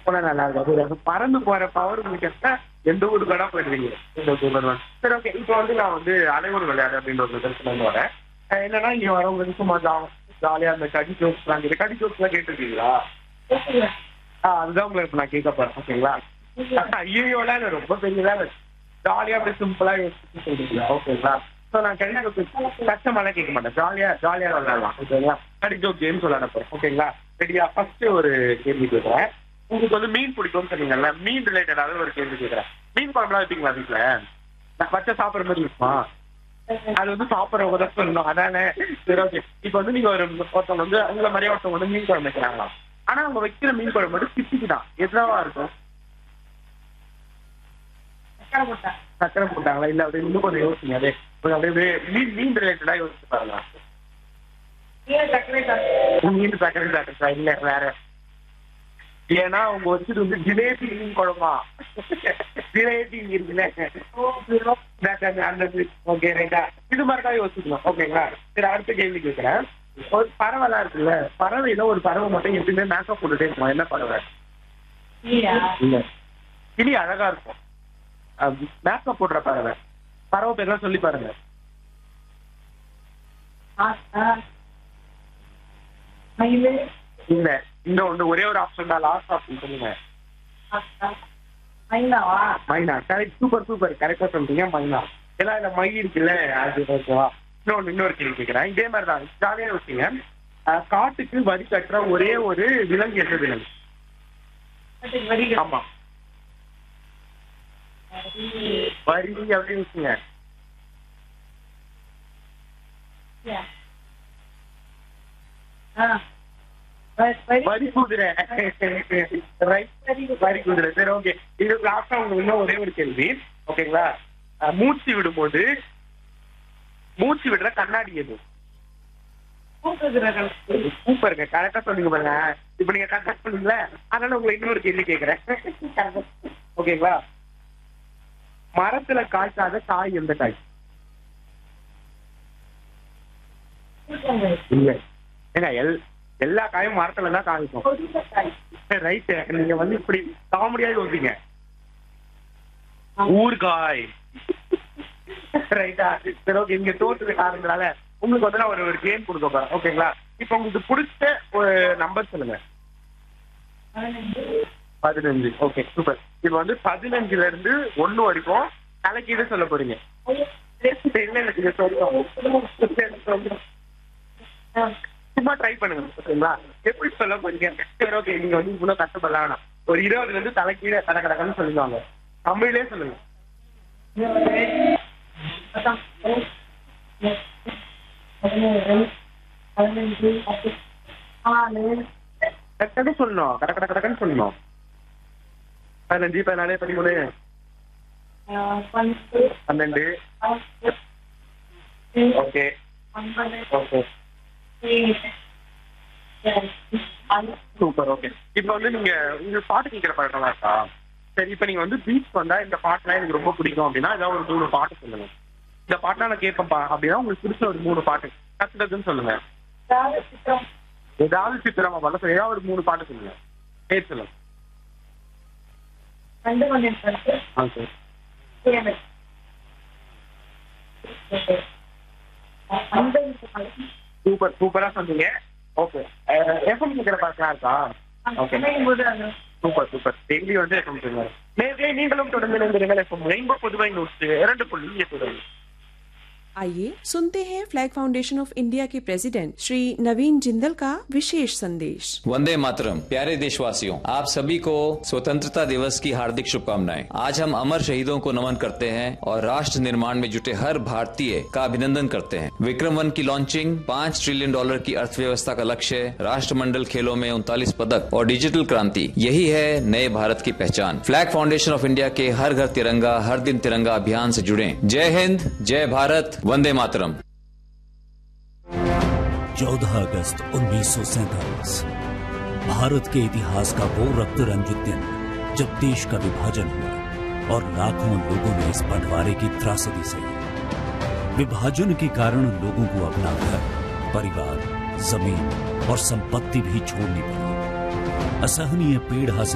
போனா நல்லா இருக்கும் அது பறந்து போற பவர் உங்களுக்கு இருந்தா எந்த ஊருக்கு வேணா போயிடுவீங்க இந்த சூப்பர் மேன் சரி ஓகே இப்போ வந்து நான் வந்து அலைவூர் விளையாடு அப்படின்ற ஒரு நிகழ்ச்சியில இருந்து வரேன் அஹ் என்னன்னா இங்க வரவங்க சும்மா ஜாலியா அந்த கடி ஜோக்ஸ்லாம் கேட்டு கடி ஜோக்ஸ்லாம் கேட்டிருக்கீங்களா ஆ அதுதான் உங்களுக்கு இப்ப நான் கேட்க போறேன் ஓகேங்களா ஐயோலாம் இல்லை ரொம்ப பெரியதா இல்லை ஜாலியா அப்படியே சிம்பிளா யோசிச்சு சொல்றீங்களா ஓகேங்களா ஸோ நான் கடி ஜோக் கஷ்டமாலாம் கேட்க மாட்டேன் ஜாலியா ஜாலியா விளையாடலாம் ஓகேங்களா கடி ஜோக் கேம்ஸ் விளையாட போறேன் ஓகேங்களா ரெடியா ஃபர்ஸ்ட் ஒரு கேள்வி கேட்குறேன் உங்களுக்கு வந்து மீன் பிடிக்கும்னு சொன்னீங்கல்ல மீன் ரிலேட்டடாக ஒரு கேள்வி கேட்குறேன் மீன் குழம்புலாம் வைப்பீங்களா வீட்டுல நான் வச்ச சாப்பிட்ற மாதிரி இருக்குமா அது வந்து சாப்பிட்றவங்க தான் சொல்லணும் அதானே சரி ஓகே இப்போ வந்து நீங்க ஒரு ஒருத்தவங்க வந்து உங்களை மாதிரியே ஒருத்தவங்க வந்து மீன் குழம்பு வைக்கிறாங்களாம் ஆனா அவங்க வைக்கிற மீன் குழம்பு மட்டும் சிப்பிக்கு தான் எதுவா இருக்கும் சக்கரை போட்டாங்களா இல்ல அப்படியே இன்னும் கொஞ்சம் யோசிங்க அதே கொஞ்சம் அப்படியே மீன் மீன் ரிலேட்டடா யோசிச்சு பாருங்க மீன் சக்கரை சாப்பிட்டா இல்ல வேற ஏன்னா அவங்க வச்சுட்டு வந்து ஜிலேபி மீன் குழம்பா ஜிலேபி இருக்குல்ல அந்த ஓகே ரைட்டா இது மாதிரி தான் யோசிக்கணும் ஓகேங்களா சரி அடுத்த கேள்வி கேட்கிறேன் ஒரு பறவைலாம் இருக்குல்ல பறவையில ஒரு பறவை மட்டும் எப்பயுமே மேக்கப் போட்டுட்டே இருக்கும் என்ன பறவை இல்ல கிளி அழகா இருக்கும் மேக்கப் போடுற பறவை பறவை பேர்லாம் சொல்லி பாருங்க இல்ல இந்த ஒன்று ஒரே ஒரு ஆப்ஷன் தான் லாஸ்ட் ஆப்ஷன் சொல்லுங்க மைனா கரெக்ட் சூப்பர் சூப்பர் கரெக்டா சொல்றீங்க மைனா எல்லாம் இந்த மை இருக்குல்ல அது ஓகேவா இன்னொன்று இன்னொரு கேள்வி கேட்கிறேன் இதே மாதிரி தான் ஜாலியா வச்சுங்க அஹ், காட்டுக்கு வரி கட்டுற ஒரே ஒரு விலங்கு எந்த விலங்கு ஆமா வரி அப்படின்னு வச்சுங்க வரி குதிரை ரைட் வரி குதிரை சரி ஓகே இது லாஸ்டா உங்களுக்கு இன்னும் ஒரே ஒரு கேள்வி ஓகேங்களா அஹ், மூச்சு விடும்போது மூச்சு விடுற கண்ணாடி எது சூப்பருங்க கரெக்டா சொன்னீங்க பாருங்க இப்ப நீங்க கரெக்டா சொன்னீங்களே அதனால உங்களை இன்னொரு கேள்வி கேக்குறேன் ஓகேங்களா மரத்துல காய்க்காத காய் எந்த காய் இல்ல ஏங்க எல் எல்லா காயும் மரத்துல தான் காய்க்கும் ரைட் நீங்க வந்து இப்படி காமெடியா யோசிங்க ஊறுகாய் ரைட்டா சரி ஓகே இங்க தோற்று காரணங்களால உங்களுக்கு வந்து நான் ஒரு ஒரு கேம் கொடுக்க போறேன் ஓகேங்களா இப்போ உங்களுக்கு பிடிச்ச ஒரு நம்பர் சொல்லுங்க பதினஞ்சு ஓகே சூப்பர் இப்போ வந்து பதினஞ்சுல இருந்து ஒண்ணு வரைக்கும் தலைக்கீழே சொல்ல போறீங்க இல்ல இல்ல நீங்க சொல்லணும் சும்மா ட்ரை பண்ணுங்க ஓகேங்களா எப்படி சொல்ல போறீங்க சரி ஓகே நீங்க வந்து இவ்வளவு கஷ்டப்படலாம் வேணாம் ஒரு இருபதுல இருந்து தலைக்கீழே கட கடக்கன்னு சொல்லுவாங்க தமிழ்லயே சொல்லுங்க கரெக்டாக சொல்லணும் கட கட கடக்கன்னு சொல்லணும் பதினஞ்சு பதினாலு பதிமூணு பன்னெண்டு ஓகே ஓகே சூப்பர் ஓகே இப்போ வந்து நீங்க உங்களுக்கு பாட்டு கேட்கிற பழக்கம்லாம் இருக்கா சரி இப்போ நீங்க வந்து பீச் வந்தா இந்த பாட்டுலாம் எனக்கு ரொம்ப பிடிக்கும் அப்படின்னா ஏதாவது ஒரு மூணு பாட்டு சொல்லுங்க இந்த பாட்டுலாம் நான் கேட்பேன்ப்பா அப்படின்னா உங்களுக்கு பிடிச்ச ஒரு மூணு பாட்டு கத்துறதுன்னு சொல்லுங்க ஏதாவது சித்திரமா பாட்டு சொல்லுங்க. ஏதாவது ஒரு மூணு பாட்டு சொல்லுங்க பேர் சொல்லுங்க ஆ சரி சூப்பர் சூப்பரா சொன்னீங்க ஓகே எஃப்எம் கேட்கிற பாட்டுலாம் இருக்கா ஓகே சூப்பர் சூப்பர் டெய்லி வந்து எஃப்எம் சொல்லுவாங்க நேர்களே நீங்களும் தொடர்ந்து இணைந்திருங்கள் எஃப்எம் ரெயின்போ புதுவை நூற்று இரண்டு புள்ளி எட்டு आइए सुनते हैं फ्लैग फाउंडेशन ऑफ इंडिया के प्रेसिडेंट श्री नवीन जिंदल का विशेष संदेश वंदे मातरम प्यारे देशवासियों आप सभी को स्वतंत्रता दिवस की हार्दिक शुभकामनाएं आज हम अमर शहीदों को नमन करते हैं और राष्ट्र निर्माण में जुटे हर भारतीय का अभिनंदन करते हैं विक्रम वन की लॉन्चिंग पाँच ट्रिलियन डॉलर की अर्थव्यवस्था का लक्ष्य राष्ट्रमंडल खेलों में उनतालीस पदक और डिजिटल क्रांति यही है नए भारत की पहचान फ्लैग फाउंडेशन ऑफ इंडिया के हर घर तिरंगा हर दिन तिरंगा अभियान से जुड़े जय हिंद जय भारत वंदे मातरम 14 अगस्त उन्नीस भारत के इतिहास का वो रक्त रंजित दिन जब देश का विभाजन हुआ और लाखों लोगों ने इस बंटवारे की त्रासदी सही विभाजन के कारण लोगों को अपना घर परिवार जमीन और संपत्ति भी छोड़नी पड़ी असहनीय पीड़ हासिल